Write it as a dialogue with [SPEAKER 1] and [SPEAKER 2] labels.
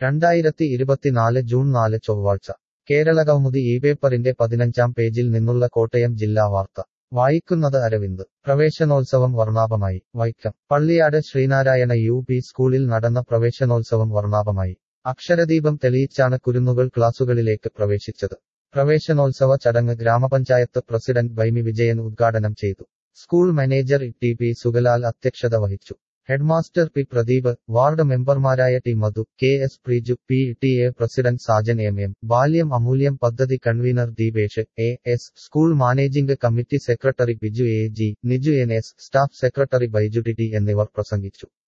[SPEAKER 1] രണ്ടായിരത്തി ഇരുപത്തിനാല് ജൂൺ നാല് ചൊവ്വാഴ്ച കേരളകൗമുദി ഈ പേപ്പറിന്റെ പതിനഞ്ചാം പേജിൽ നിന്നുള്ള കോട്ടയം ജില്ലാ വാർത്ത വായിക്കുന്നത് അരവിന്ദ് പ്രവേശനോത്സവം വർണ്ണാഭമായി വൈക്കം പള്ളിയാട് ശ്രീനാരായണ യു പി സ്കൂളിൽ നടന്ന പ്രവേശനോത്സവം വർണ്ണാഭമായി അക്ഷരദീപം തെളിയിച്ചാണ് കുരുന്നുകൾ ക്ലാസുകളിലേക്ക് പ്രവേശിച്ചത് പ്രവേശനോത്സവ ചടങ്ങ് ഗ്രാമപഞ്ചായത്ത് പ്രസിഡന്റ് ബൈമി വിജയൻ ഉദ്ഘാടനം ചെയ്തു school manager T P Sugalal അധ്യക്ഷത വഹിച്ചു ഹെഡ്മാസ്റ്റർ പി പ്രദീപ് വാർഡ് മെമ്പർമാരായ T Madhu K S Preeju P T A president Sajan M M ബാല്യം അമൂല്യം പദ്ധതി convener Deepesh A S school managing committee secretary Biju A G Niju N S staff secretary Baiju T T എന്നിവർ പ്രസംഗിച്ചു